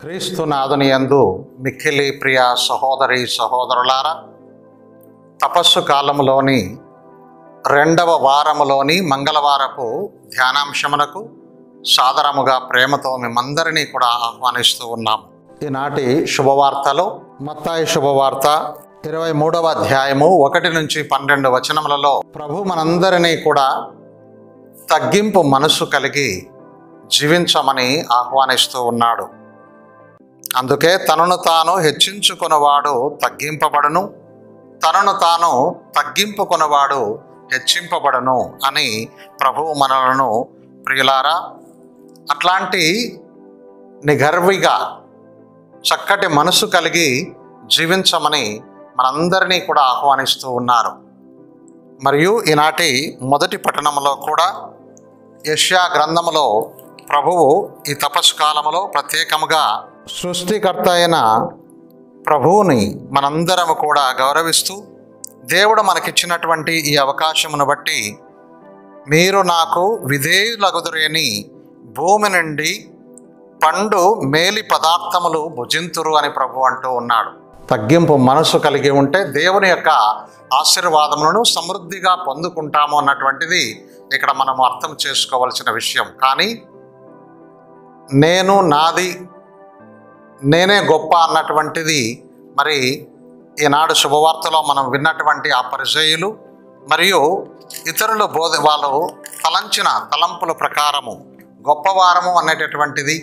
క్రీస్తు నాదుని యందు మిక్కిలి ప్రియ సహోదరి సహోదరులారా తపస్సు కాలంలోని రెండవ వారములోని మంగళవారపు ధ్యానాంశమునకు సాదరముగా ప్రేమతో మేమందరినీ కూడా ఆహ్వానిస్తూ ఉన్నాం ఈనాటి శుభవార్తలో మత్తాయి శుభవార్త ఇరవై మూడవ అధ్యాయము ఒకటి నుంచి పన్నెండు వచనములలో ప్రభు మనందరినీ కూడా తగ్గింపు మనసు కలిగి జీవించమని ఆహ్వానిస్తూ ఉన్నాడు అందుకే తనను తాను హెచ్చించుకున్నవాడు తగ్గింపబడును తనను తాను తగ్గింపుకున్నవాడు హెచ్చింపబడును అని ప్రభువు మనలను ప్రియులారా అట్లాంటి నిగర్విగా చక్కటి మనసు కలిగి జీవించమని మనందరినీ కూడా ఆహ్వానిస్తూ ఉన్నారు మరియు ఈనాటి మొదటి పట్టణంలో కూడా యష్యా గ్రంథములో ప్రభువు ఈ తపస్సు కాలములో ప్రత్యేకముగా సృష్టికర్త అయిన ప్రభువుని మనందరము కూడా గౌరవిస్తూ దేవుడు మనకిచ్చినటువంటి ఈ అవకాశమును బట్టి మీరు నాకు విధేయులగుదురేని భూమి నుండి పండు మేలి పదార్థములు భుజింతురు అని ప్రభు అంటూ ఉన్నాడు తగ్గింపు మనసు కలిగి ఉంటే దేవుని యొక్క ఆశీర్వాదములను సమృద్ధిగా పొందుకుంటాము అన్నటువంటిది ఇక్కడ మనం అర్థం చేసుకోవలసిన విషయం కానీ నేను నాది నేనే గొప్ప అన్నటువంటిది మరి ఈనాడు శుభవార్తలో మనం విన్నటువంటి ఆ పరిచయులు మరియు ఇతరులు బోధ వాళ్ళు తలంచిన తలంపుల ప్రకారము గొప్పవారము అనేటటువంటిది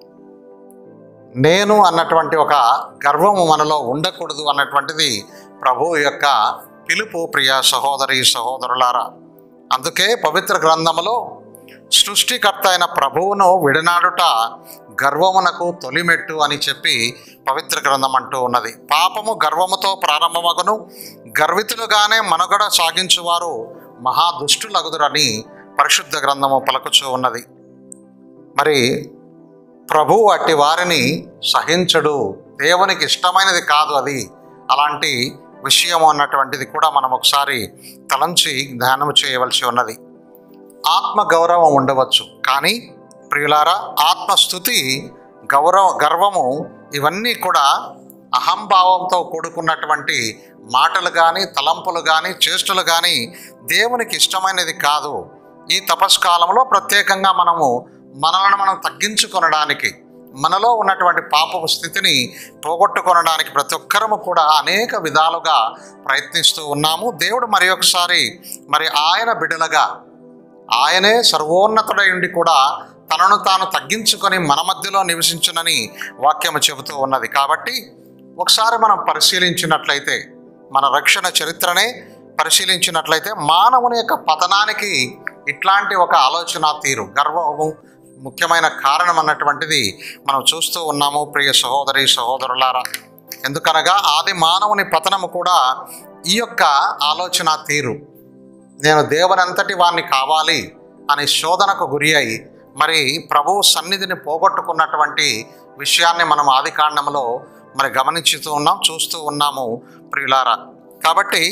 నేను అన్నటువంటి ఒక గర్వము మనలో ఉండకూడదు అన్నటువంటిది ప్రభు యొక్క పిలుపు ప్రియ సహోదరి సహోదరులారా అందుకే పవిత్ర గ్రంథములో సృష్టికర్త అయిన ప్రభువును విడనాడుట గర్వమునకు తొలిమెట్టు అని చెప్పి పవిత్ర గ్రంథం అంటూ ఉన్నది పాపము గర్వముతో ప్రారంభమగును గర్వితులుగానే మనుగడ సాగించువారు మహాదుష్టులగుదురని పరిశుద్ధ గ్రంథము పలుకుచూ ఉన్నది మరి ప్రభువు అట్టి వారిని సహించడు దేవునికి ఇష్టమైనది కాదు అది అలాంటి విషయం అన్నటువంటిది కూడా మనం ఒకసారి తలంచి ధ్యానం చేయవలసి ఉన్నది ఆత్మ గౌరవం ఉండవచ్చు కానీ ప్రియులారా ఆత్మస్థుతి గౌరవ గర్వము ఇవన్నీ కూడా అహంభావంతో కూడుకున్నటువంటి మాటలు కానీ తలంపులు కానీ చేష్టలు కానీ దేవునికి ఇష్టమైనది కాదు ఈ తపస్కాలంలో ప్రత్యేకంగా మనము మనలను మనం తగ్గించుకొనడానికి మనలో ఉన్నటువంటి పాపపు స్థితిని పోగొట్టుకొనడానికి ప్రతి ఒక్కరము కూడా అనేక విధాలుగా ప్రయత్నిస్తూ ఉన్నాము దేవుడు మరి ఒకసారి మరి ఆయన బిడ్డలుగా ఆయనే సర్వోన్నతుడై ఉండి కూడా తనను తాను తగ్గించుకొని మన మధ్యలో నివసించునని వాక్యము చెబుతూ ఉన్నది కాబట్టి ఒకసారి మనం పరిశీలించినట్లయితే మన రక్షణ చరిత్రనే పరిశీలించినట్లయితే మానవుని యొక్క పతనానికి ఇట్లాంటి ఒక ఆలోచన తీరు గర్వము ముఖ్యమైన కారణం అన్నటువంటిది మనం చూస్తూ ఉన్నాము ప్రియ సహోదరి సహోదరులారా ఎందుకనగా ఆది మానవుని పతనము కూడా ఈ యొక్క ఆలోచన తీరు నేను దేవునంతటి వాణ్ణి కావాలి అనే శోధనకు గురి అయి మరి ప్రభు సన్నిధిని పోగొట్టుకున్నటువంటి విషయాన్ని మనం ఆది కాండంలో మరి గమనించుతూ ఉన్నాం చూస్తూ ఉన్నాము ప్రియులారా కాబట్టి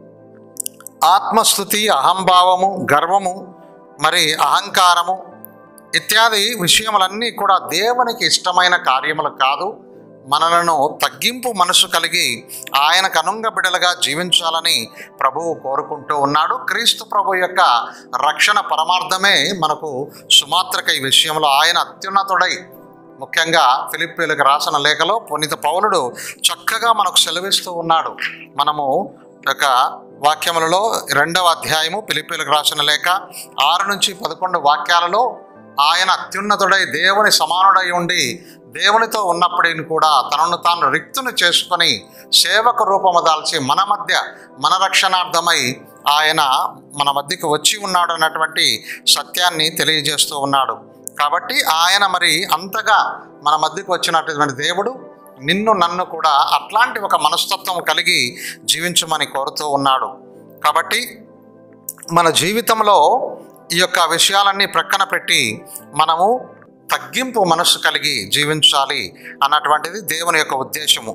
ఆత్మస్థుతి అహంభావము గర్వము మరి అహంకారము ఇత్యాది విషయములన్నీ కూడా దేవునికి ఇష్టమైన కార్యములు కాదు మనలను తగ్గింపు మనసు కలిగి ఆయనకు అనుంగ బిడలుగా జీవించాలని ప్రభువు కోరుకుంటూ ఉన్నాడు క్రీస్తు ప్రభు యొక్క రక్షణ పరమార్థమే మనకు సుమాత్రక ఈ విషయంలో ఆయన అత్యున్నతుడై ముఖ్యంగా ఫిలిప్పీలకు రాసిన లేఖలో పునీత పౌలుడు చక్కగా మనకు సెలవిస్తూ ఉన్నాడు మనము యొక్క వాక్యములలో రెండవ అధ్యాయము ఫిలిప్పీలకు రాసిన లేఖ ఆరు నుంచి పదకొండు వాక్యాలలో ఆయన అత్యున్నతుడై దేవుని సమానుడై ఉండి దేవునితో ఉన్నప్పటిని కూడా తనను తాను రిక్తుని చేసుకొని సేవక రూపము దాల్చి మన మధ్య మన రక్షణార్థమై ఆయన మన మధ్యకు వచ్చి ఉన్నాడు అన్నటువంటి సత్యాన్ని తెలియజేస్తూ ఉన్నాడు కాబట్టి ఆయన మరి అంతగా మన మధ్యకు వచ్చినటువంటి దేవుడు నిన్ను నన్ను కూడా అట్లాంటి ఒక మనస్తత్వం కలిగి జీవించమని కోరుతూ ఉన్నాడు కాబట్టి మన జీవితంలో ఈ యొక్క విషయాలన్నీ ప్రక్కన పెట్టి మనము తగ్గింపు మనస్సు కలిగి జీవించాలి అన్నటువంటిది దేవుని యొక్క ఉద్దేశము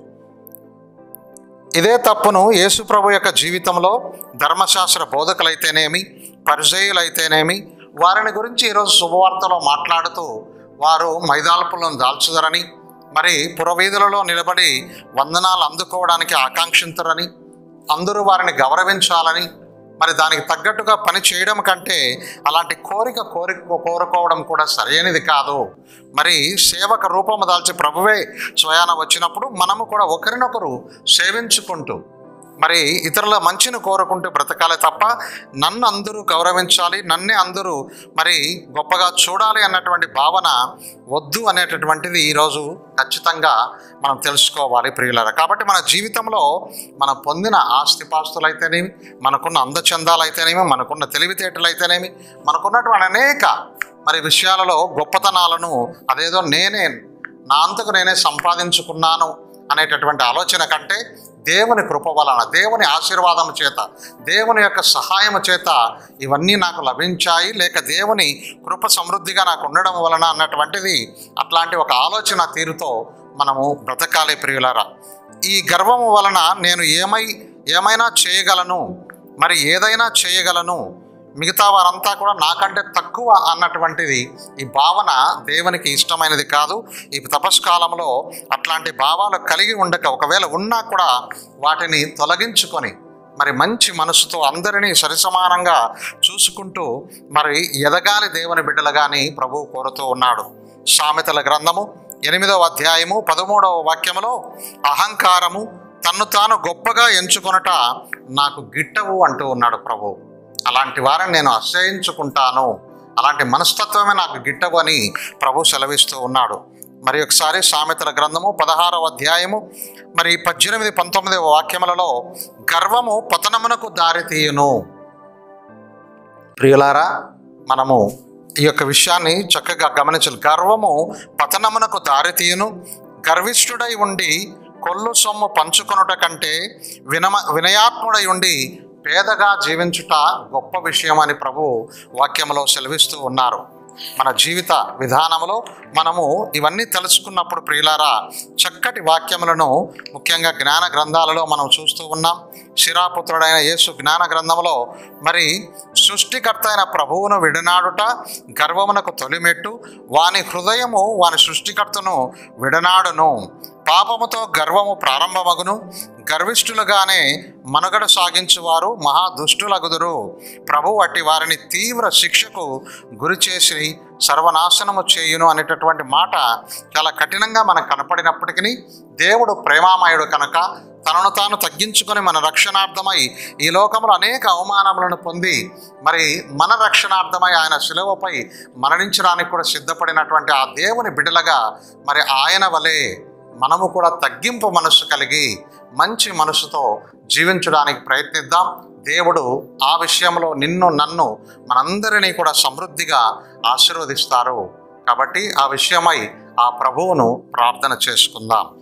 ఇదే తప్పును యేసుప్రభు యొక్క జీవితంలో ధర్మశాస్త్ర బోధకులైతేనేమి పరిచయులైతేనేమి వారిని గురించి ఈరోజు శుభవార్తలో మాట్లాడుతూ వారు మైదాల్పులను దాల్చుదరని మరి పురవీధులలో నిలబడి వందనాలు అందుకోవడానికి ఆకాంక్షించరని అందరూ వారిని గౌరవించాలని మరి దానికి తగ్గట్టుగా పని చేయడం కంటే అలాంటి కోరిక కోరి కోరుకోవడం కూడా సరైనది కాదు మరి సేవక రూపము దాల్చి ప్రభువే స్వయాన వచ్చినప్పుడు మనము కూడా ఒకరినొకరు సేవించుకుంటూ మరి ఇతరుల మంచిని కోరుకుంటూ బ్రతకాలి తప్ప నన్ను అందరూ గౌరవించాలి నన్నే అందరూ మరి గొప్పగా చూడాలి అన్నటువంటి భావన వద్దు అనేటటువంటిది ఈరోజు ఖచ్చితంగా మనం తెలుసుకోవాలి ప్రియులరా కాబట్టి మన జీవితంలో మనం పొందిన ఆస్తిపాస్తులైతేనేమి మనకున్న అందచందాలైతేనేమి మనకున్న తెలివితేటలైతేనేమి మనకున్నటువంటి అనేక మరి విషయాలలో గొప్పతనాలను అదేదో నేనే నా అంతకు నేనే సంపాదించుకున్నాను అనేటటువంటి ఆలోచన కంటే దేవుని కృప వలన దేవుని ఆశీర్వాదం చేత దేవుని యొక్క సహాయము చేత ఇవన్నీ నాకు లభించాయి లేక దేవుని కృప సమృద్ధిగా నాకు ఉండడం వలన అన్నటువంటిది అట్లాంటి ఒక ఆలోచన తీరుతో మనము బ్రతకాలి ప్రియులారా ఈ గర్వము వలన నేను ఏమై ఏమైనా చేయగలను మరి ఏదైనా చేయగలను మిగతా వారంతా కూడా నాకంటే తక్కువ అన్నటువంటిది ఈ భావన దేవునికి ఇష్టమైనది కాదు ఈ తపస్కాలంలో అట్లాంటి భావాలు కలిగి ఉండక ఒకవేళ ఉన్నా కూడా వాటిని తొలగించుకొని మరి మంచి మనసుతో అందరినీ సరిసమానంగా చూసుకుంటూ మరి ఎదగాలి దేవుని బిడ్డలుగాని ప్రభువు కోరుతూ ఉన్నాడు సామెతల గ్రంథము ఎనిమిదవ అధ్యాయము పదమూడవ వాక్యములో అహంకారము తన్ను తాను గొప్పగా ఎంచుకొనట నాకు గిట్టవు అంటూ ఉన్నాడు ప్రభు అలాంటి వారిని నేను అసహించుకుంటాను అలాంటి మనస్తత్వమే నాకు గిట్టవు అని ప్రభు సెలవిస్తూ ఉన్నాడు మరి ఒకసారి సామెతల గ్రంథము పదహారవ అధ్యాయము మరి పద్దెనిమిది పంతొమ్మిదవ వాక్యములలో గర్వము పతనమునకు దారితీయును ప్రియులారా మనము ఈ యొక్క విషయాన్ని చక్కగా గమనించాలి గర్వము పతనమునకు దారితీయును గర్విష్ఠుడై ఉండి కొల్లు సొమ్ము పంచుకొనుట కంటే వినమ వినయాత్ముడై ఉండి పేదగా జీవించుట గొప్ప విషయం అని ప్రభు వాక్యంలో సెలవిస్తూ ఉన్నారు మన జీవిత విధానంలో మనము ఇవన్నీ తెలుసుకున్నప్పుడు ప్రియులారా చక్కటి వాక్యములను ముఖ్యంగా జ్ఞాన గ్రంథాలలో మనం చూస్తూ ఉన్నాం శిరాపుత్రుడైన యేసు జ్ఞాన గ్రంథంలో మరి సృష్టికర్త అయిన ప్రభువును విడనాడుట గర్వమునకు తొలిమెట్టు వాని హృదయము వాని సృష్టికర్తను విడనాడును పాపముతో గర్వము ప్రారంభమగును గర్విష్ఠులుగానే మనుగడ సాగించువారు మహా దుష్టులగుదురు ప్రభు అట్టి వారిని తీవ్ర శిక్షకు గురి చేసి సర్వనాశనము చేయును అనేటటువంటి మాట చాలా కఠినంగా మనకు కనపడినప్పటికీ దేవుడు ప్రేమామయుడు కనుక తనను తాను తగ్గించుకొని మన రక్షణార్థమై ఈ లోకంలో అనేక అవమానములను పొంది మరి మన రక్షణార్థమై ఆయన శిలువపై మరణించడానికి కూడా సిద్ధపడినటువంటి ఆ దేవుని బిడలగా మరి ఆయన వలె మనము కూడా తగ్గింపు మనస్సు కలిగి మంచి మనసుతో జీవించడానికి ప్రయత్నిద్దాం దేవుడు ఆ విషయంలో నిన్ను నన్ను మనందరినీ కూడా సమృద్ధిగా ఆశీర్వదిస్తారు కాబట్టి ఆ విషయమై ఆ ప్రభువును ప్రార్థన చేసుకుందాం